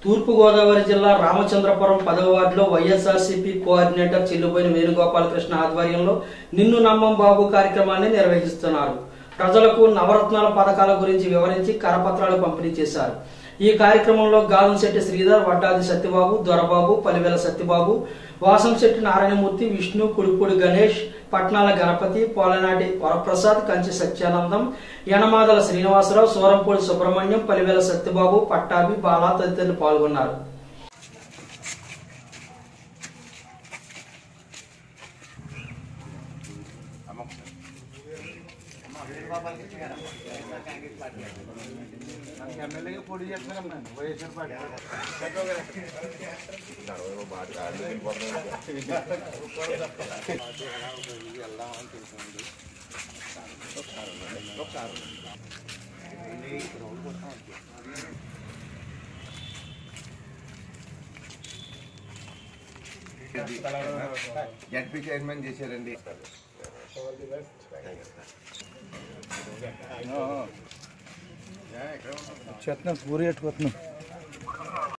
తూర్పుగోదావరి జిల్లా రామచంద్రపురం పదవ వార్డులో వైఎస్ఆర్సీపీ కోఆర్డినేటర్ చిల్లుబోయిన వేణుగోపాలకృష్ణ ఆధ్వర్యంలో నిన్ను నమ్మం బాబు కార్యక్రమాన్ని నిర్వహిస్తున్నారు ప్రజలకు నవరత్నాల పథకాల గురించి వివరించి కరపత్రాలు పంపిణీ చేశారు ఈ కార్యక్రమంలో గాలంశెట్టి శ్రీధర్ వడ్డాది సత్యబాబు దొరబాబు పలివెల సత్యబాబు వాసంశెట్టి నారాయణమూర్తి విష్ణు కుడిపూడి గణేష్ పట్నాల గణపతి పోలనాటి వరప్రసాద్ కంచి సత్యానందం యనమాదల శ్రీనివాసరావు సూరంపూడి సుబ్రహ్మణ్యం పలివెల సత్యబాబు పట్టాభి బాలా తదితరులు పాల్గొన్నారు ఎమ్మెల్యేగా పోటీ చేస్తున్నాం నేను వైఎస్ఆర్ పార్టీ జడ్పీ చైర్మన్ చేశారండి చెప్తున్నాం పూరి పెట్టుకుంటున్నాం